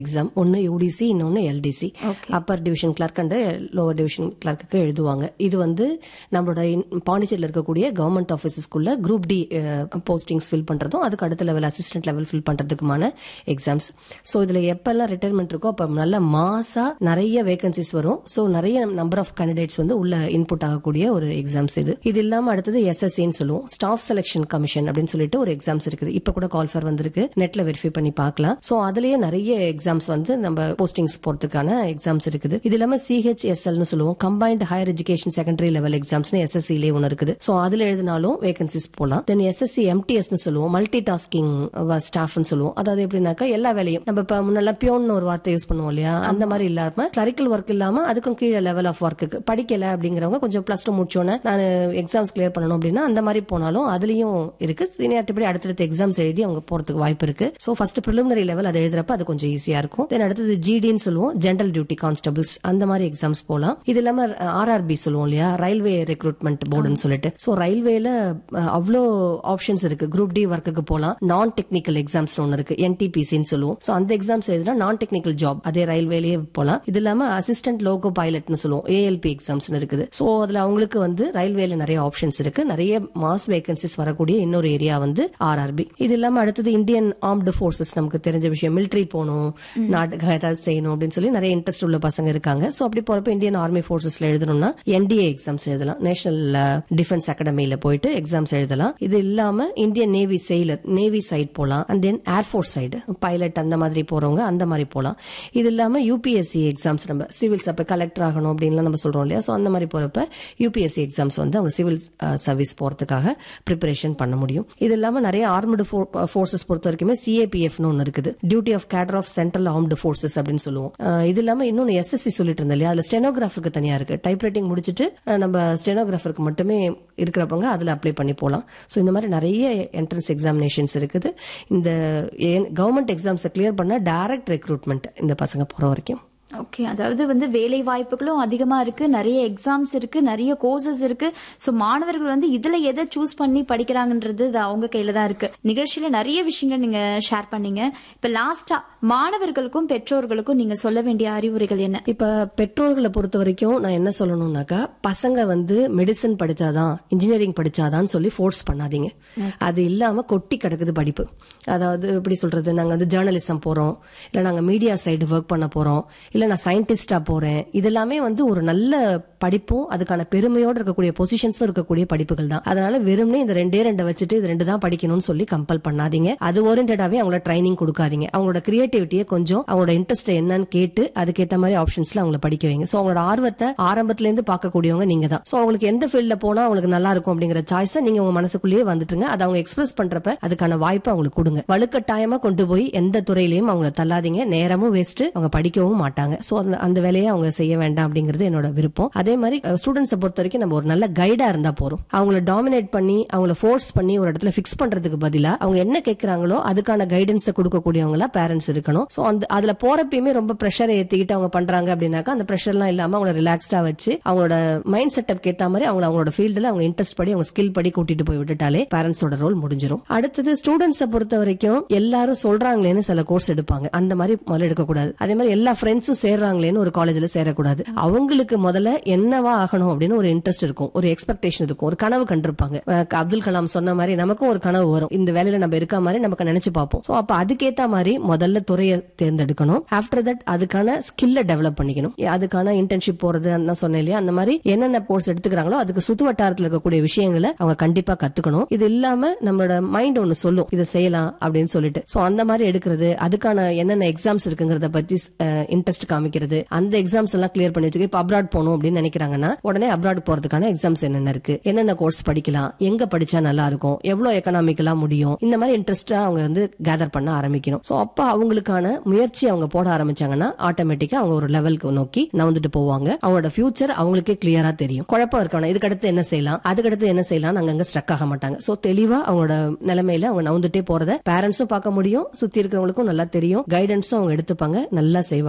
Exam ஒன்னு UDC இன்னொன்னு LDC Okay. Upper division clerk and lower division clerk எழுதுவாங்க இது வந்து நம்மளோட இன்- பாண்டிச்சேரியில் இருக்கக்கூடிய கவர்மெண்ட் ஆஃபீஸஸ்க்குள்ள குரூப் டி போஸ்டிங்ஸ் ஃபில் பண்றதும் அதுக்கு அடுத்த லெவல் அசிஸ்டன்ட் லெவல் ஃபில் பண்றதுக்குமான எக்ஸாம்ஸ் ஸோ இதுல எப்பெல்லாம் ரிட்டைர்மெண்ட் இருக்கோ அப்ப நல்ல மாசா நிறைய வேகன்சிஸ் வரும் ஸோ நிறைய நம்பர் ஆஃப் கேண்டிடேட்ஸ் வந்து உள்ள இன்புட் ஆகக்கூடிய ஒரு எக்ஸாம்ஸ் இது இது இல்லாம அடுத்தது எஸ்எஸ்சின்னு சொல்லுவோம் ஸ்டாஃப் செலெக்ஷன் கமிஷன் அப்படின்னு சொல்லிட்டு ஒரு எக்ஸாம்ஸ் இருக்குது இப்ப கூட கால்ஃபர் வந்திருக்கு நெட்ல வெரிஃபை பண்ணி பார்க்கலாம் ஸோ அதுலயே நிறைய எக்ஸாம்ஸ் வந்து நம்ம போஸ்டிங்ஸ் போறதுக்கான எக்ஸாம்ஸ் இருக்குது இது இல்லாம சிஹெச்எஸ்எல்னு சொல்லுவோம் combined higher education secondary level எக்ஸாம்ஸ்னு எஸ்எஸ்சிலே ஒன்று இருக்குது ஸோ அதுல எழுதினாலும் வேகன்சிஸ் போலாம் தென் எஸ்எஸ்சி எம்டிஎஸ்னு சொல்லுவோம் மல்டி டாஸ்கிங் ஸ்டாஃப்னு சொல்லுவோம் அதாவது எப்படின்னாக்கா எல்லா வேலையும் நம்ம இப்ப முன்னெல்லாம் பியோன்னு ஒரு வார்த்தை யூஸ் பண்ணுவோம் இல்லையா அந்த மாதிரி இல்லாம கிளரிக்கல் ஒர்க் இல்லாம அதுக்கும் கீழே லெவல் ஆஃப் ஒர்க்குக்கு படிக்கல அப்படிங்கிறவங்க கொஞ்சம் பிளஸ் டூ முடிச்சோன்னே நான் எக்ஸாம்ஸ் கிளியர் பண்ணணும் அப்படின்னா அந்த மாதிரி போனாலும் அதுலயும் இருக்கு சீனியாரிட்டி படி அடுத்தடுத்த எக்ஸாம்ஸ் எழுதி அவங்க போறதுக்கு வாய்ப்பு இருக்கு ஸோ ஃபர்ஸ்ட் ப்ரிலிமினரி லெவல் அதை எழுதுறப்ப அது கொஞ்சம் ஈஸியா இருக்கும் தென் அடுத்தது ஜிடின்னு சொல்லுவோம் ஜென்ரல் டியூட்டி கான்ஸ்டபிள்ஸ் அந்த மாதிரி எக்ஸாம்ஸ் போலாம் இது இல்லாம ஆர்ஆர்பி சொல்லுவோம் இல்லையா ரயில்வே ரெக்ரூட்மெண்ட் போர்டுன்னு சொல்லிட்டு ஸோ ரயில்வேல அவ்வளோ ஆப்ஷன்ஸ் இருக்கு குரூப் டி ஒர்க்குக்கு போலாம் நான் டெக்னிக்கல் எக்ஸாம்ஸ் ஒன்று இருக்கு என்டிபிசின்னு சொல்லுவோம் ஸோ அந்த எக்ஸாம்ஸ் எழுதினா நான் டெக்னிக்கல் ஜாப் அதே ரயில்வேலயே போலாம் இது இல்லாம அசிஸ்டன்ட் லோகோ பைலட்னு சொல்லுவோம் ஏஎல்பி எக்ஸாம்ஸ் இருக்குது ஸோ அதுல அவங்களுக்கு வந்து ரயில்வேல நிறைய ஆப்ஷன்ஸ் இருக்கு நிறைய மாஸ் வேகன்சிஸ் வரக்கூடிய இன்னொரு ஏரியா வந்து ஆர்ஆர்பி இது இல்லாம அடுத்தது இந்தியன் ஆர்ம்டு ஃபோர்ஸஸ் நமக்கு தெரிஞ்ச விஷயம் மிலிட்ரி போகணும் நாட்டுக்காக ஏதாவது செய்யணும் அப்படின்னு சொல்லி நிறைய இன்ட்ரெஸ்ட் உள்ள பசங்க இருக்காங்க ஸோ அப்படி போறப்ப இந்தியன் ஆர்மி ஃபோர்ஸஸ்ல எழுதணும்னா என்டிஏ எக்ஸாம்ஸ் எழுதலாம் நேஷனல் டிஃபென்ஸ் அகாடமியில போயிட்டு எக்ஸாம்ஸ் எழுதலாம் இது இல்லாம Indian navy sailor navy side போலாம் and then air force side pilot அந்த மாதிரி போறவங்க அந்த மாதிரி போலாம் இது இல்லாம யூபிஎஸ்சி எக்ஸாம்ஸ் நம்ம சிவில்ஸ் அப்ப கலெக்டர் ஆகணும் அப்படின்லாம் நம்ம சொல்றோம் இல்லையா ஸோ அந்த மாதிரி போறப்ப யூபிஎஸ்சி எக்ஸாம்ஸ் வந்து அவங்க சிவில் சர்வீஸ் போறதுக்காக ப்ரிப்பரேஷன் பண்ண முடியும் இது இல்லாம நிறைய ஆர்மடு ஃபோர்ஸஸ் பொறுத்த வரைக்குமே சிஏபிஎஃப்னு ஒன்று இருக்குது duty of cadre of central armed forces அப்படின்னு சொல்லுவோம் அஹ் இது இல்லாம இன்னொன்னு எஸ்எஸ்சி சொல்லிட்டு இருந்தேன் இல்லையா அதுல ஸ்டெனோகிராஃபருக்கு தனியா இருக்கு டைப் ரைட்டிங் முடிச்சுட்டு அஹ் நம்ம ஸ்டெனோகிராஃபருக்கு மட்டுமே இருக்கிறப்பங்க அதுல அப்ளை பண்ணி போகலாம் ஸோ இந்த மாதிரி நிறைய என்ட்ரன்ஸ் எக்ஸாமினேஷன்ஸ் இருக்குது இந்த கவர்மெண்ட் எக்ஸாம்ஸை கிளியர் பண்ண டைரக்ட் ரெக்ரூட்மெண்ட் இந்த பசங்க போற வரைக்கும் ஓகே அதாவது வந்து வேலை வாய்ப்புகளும் அதிகமா இருக்கு நிறைய எக்ஸாம்ஸ் இருக்கு நிறைய கோர்சஸ் இருக்கு ஸோ மாணவர்கள் வந்து இதுல எதை சூஸ் பண்ணி படிக்கிறாங்கன்றது அது அவங்க கையில தான் இருக்கு நிகழ்ச்சியில நிறைய விஷயங்கள் நீங்க ஷேர் பண்ணீங்க இப்ப லாஸ்டா மாணவர்களுக்கும் பெற்றோர்களுக்கும் நீங்க சொல்ல வேண்டிய அறிவுரைகள் என்ன இப்ப பெற்றோர்களை பொறுத்த வரைக்கும் நான் என்ன சொல்லணும்னாக்கா பசங்க வந்து மெடிசன் படிச்சாதான் இன்ஜினியரிங் படிச்சாதான் சொல்லி ஃபோர்ஸ் பண்ணாதீங்க அது இல்லாம கொட்டி கிடக்குது படிப்பு அதாவது எப்படி சொல்றது நாங்க வந்து ஜேர்னலிசம் போறோம் இல்ல நாங்க மீடியா சைடு ஒர்க் பண்ண போறோம் இல்ல நான் சயின்டிஸ்டா போறேன் இதெல்லாமே வந்து ஒரு நல்ல படிப்பும் அதுக்கான பெருமையோட இருக்கக்கூடிய பொசிஷன்ஸும் இருக்கக்கூடிய படிப்புகள் தான் அதனால வெறும்னே இந்த ரெண்டே ரெண்டை வச்சுட்டு இது ரெண்டு தான் படிக்கணும்னு சொல்லி கம்பல் பண்ணாதீங்க அது ஓரியன்டாவே அவங்கள ட்ரைனிங் கொடுக்காதீங்க அவங்களோட கிரியேட்டிவிட்டியை கொஞ்சம் அவங்களோட இன்ட்ரெஸ்ட் என்னன்னு கேட்டு அதுக்கேற்ற மாதிரி ஆப்ஷன்ஸ்ல அவங்கள படிக்க வைங்க சோ அவங்களோட ஆர்வத்தை ஆரம்பத்துல இருந்து பார்க்கக்கூடியவங்க நீங்க தான் சோ அவங்களுக்கு எந்த ஃபீல்ட்ல போனா அவங்களுக்கு நல்லா இருக்கும் அப்படிங்கிற சாய்ஸை நீங்க உங்க மனசுக்குள்ளேயே வந்துட்டுங்க அதை அவங்க எக்ஸ்பிரஸ் பண்றப்ப அதுக்கான வாய்ப்பை அவங்களுக்கு கொடுங்க வலுக்கட்டாயமா கொண்டு போய் எந்த துறையிலையும் அவங்கள தள்ளாதீங்க நேரமும் வேஸ்ட் அவங்க படிக்கவும் மாட்டாங்க சோ அந்த அந்த வேலையை அவங்க செய்ய வேண்டாம் அப்படிங்கிறது என்னோட விருப்பம் அதே மாதிரி ஸ்டூடெண்ட்ஸை பொறுத்த வரைக்கும் நம்ம ஒரு நல்ல கைடா இருந்தா போறோம் அவங்கள டாமினேட் பண்ணி அவங்கள ஃபோர்ஸ் பண்ணி ஒரு இடத்துல ஃபிக்ஸ் பண்றதுக்கு பதிலா அவங்க என்ன கேட்கறாங்களோ அதுக்கான கைடன்ஸை கொடுக்கக்கூடியவங்களா பேரண்ட்ஸ் இருக்கணும் சோ அந்த அதுல போறப்பயுமே ரொம்ப ப்ரெஷரை ஏத்திக்கிட்டு அவங்க பண்றாங்க அப்படின்னாக்கா அந்த ப்ரெஷர்லாம் இல்லாம அவங்கள ரிலாக்ஸ்டா வச்சு அவங்களோட மைண்ட் செட்டப் ஏத்த மாதிரி அவங்க அவங்களோட ஃபீல்டுல அவங்க இன்ட்ரெஸ்ட் படி அவங்க ஸ்கில் படி கூட்டிட்டு போய் விட்டுட்டாலே பேரண்ட்ஸோட ரோல் முடிஞ்சிரும் அடுத்தது ஸ்டூடெண்ட்ஸை பொறுத்த வரைக்கும் எல்லாரும் சொல்றாங்களேன்னு சில கோர்ஸ் எடுப்பாங்க அந்த மாதிரி முதல்ல எடுக்கக்கூடாது அதே மாதிரி எல்லா ஃப்ரெண்ட்ஸும் சேர்றாங்களேன்னு ஒரு காலேஜ்ல சேரக்கூடாது அவங்களுக்கு முதல்ல என்னவா ஆகணும் அப்படின்னு ஒரு இன்ட்ரெஸ்ட் இருக்கும் ஒரு எக்ஸ்பெக்டேஷன் இருக்கும் ஒரு கனவு கண்டிருப்பாங்க அஹ் அப்துல் கலாம் சொன்ன மாதிரி நமக்கும் ஒரு கனவு வரும் இந்த வேலையில நம்ம இருக்க மாதிரி நமக்கு நினைச்சு பார்ப்போம் சோ அப்ப அதுக்கேத்த மாதிரி முதல்ல துறையை தேர்ந்தெடுக்கணும் ஆஃப்டர் தட் அதுக்கான ஸ்கில்ல டெவலப் பண்ணிக்கணும் அதுக்கான இன்டர்ன்ஷிப் போறது அந்த சொன்னேன் இல்லையா அந்த மாதிரி என்னென்ன கோர்ஸ் எடுத்துக்கிறாங்களோ அதுக்கு சுத்து வட்டாரத்துல இருக்கக்கூடிய விஷயங்களை அவங்க கண்டிப்பா கத்துக்கணும் இது இல்லாம நம்மளோட மைண்ட் ஒன்னு சொல்லும் இதை செய்யலாம் அப்படின்னு சொல்லிட்டு சோ அந்த மாதிரி எடுக்கிறது அதுக்கான என்னென்ன எக்ஸாம்ஸ் இருக்குங்கிறத பத்தி இன்ட்ரெஸ்ட் காமிக்கிறது அந்த எக்ஸாம்ஸ் எல்லாம் கிளியர் பண்ணி வச்சுக்க இப்ப அப்ராட் போகணும் அப்படின்னு நினைக்கிறாங்கன்னா உடனே அப்ராட் போறதுக்கான எக்ஸாம்ஸ் என்னென்ன இருக்கு என்னென்ன கோர்ஸ் படிக்கலாம் எங்க படிச்சா நல்லா இருக்கும் எவ்வளவு எக்கனாமிக்கலா முடியும் இந்த மாதிரி இன்ட்ரெஸ்டா அவங்க வந்து கேதர் பண்ண ஆரம்பிக்கணும் சோ அப்ப அவங்களுக்கான முயற்சி அவங்க போட ஆரம்பிச்சாங்கன்னா ஆட்டோமேட்டிக்கா அவங்க ஒரு லெவலுக்கு நோக்கி நவுந்துட்டு போவாங்க அவங்களோட ஃபியூச்சர் அவங்களுக்கே கிளியரா தெரியும் குழப்பம் இருக்கணும் இதுக்கு அடுத்து என்ன செய்யலாம் அதுக்கு அடுத்து என்ன செய்யலாம் அங்கங்க ஸ்ட்ரக் ஆக மாட்டாங்க சோ தெளிவா அவங்களோட நிலைமையில அவங்க நவுந்துட்டே போறத பேரண்ட்ஸும் பார்க்க முடியும் சுத்தி இருக்கிறவங்களுக்கும் நல்லா தெரியும் கைடன்ஸும் அவங்க எடுத்துப்பாங்க நல்லா செய்வாங்க சோ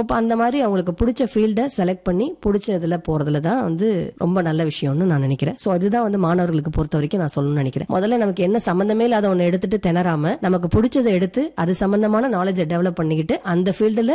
இப்போ அந்த மாதிரி அவங்களுக்கு பிடிச்ச ஃபீல்டை செலக்ட் பண்ணி பிடிச்ச இதுல போறதுல தான் வந்து ரொம்ப நல்ல விஷயம்னு நான் நினைக்கிறேன் ஸோ அதுதான் வந்து மாணவர்களுக்கு பொறுத்த வரைக்கும் நான் சொல்லணும்னு நினைக்கிறேன் முதல்ல நமக்கு என்ன சம்மந்தமே இல்லாத ஒன்று எடுத்துட்டு திணறாம நமக்கு பிடிச்சதை எடுத்து அது சம்பந்தமான நாலேஜை டெவலப் பண்ணிக்கிட்டு அந்த ஃபீல்டில்